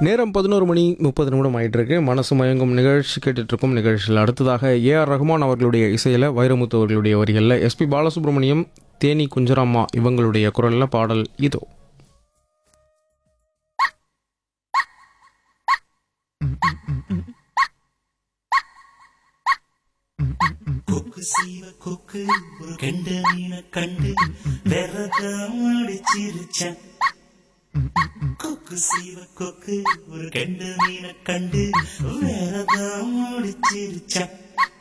நேரம் பதினோரு மணி முப்பது நிமிடம் ஆயிட்டு இருக்கு மனசு மயங்கும் நிகழ்ச்சி கேட்டுட்டு இருக்கும் நிகழ்ச்சியில் அடுத்ததாக ஏ ஆர் ரஹ்மான் அவர்களுடைய இசையில் வைரமுத்து அவர்களுடைய வரிகளில் எஸ்பி பாலசுப்ரமணியம் தேனி குஞ்சரம்மா இவங்களுடைய குரலில் பாடல் இதோ கொக்கு சீவ கொக்கு ஒரு கெண்ட மீனை கண்டு விரதம் அடிச்சிருச்சேன் கொக்கு சீவ கொக்கு ஒரு கெண்ட மீனை கண்டு விரதம் அடிச்சிருச்சேன்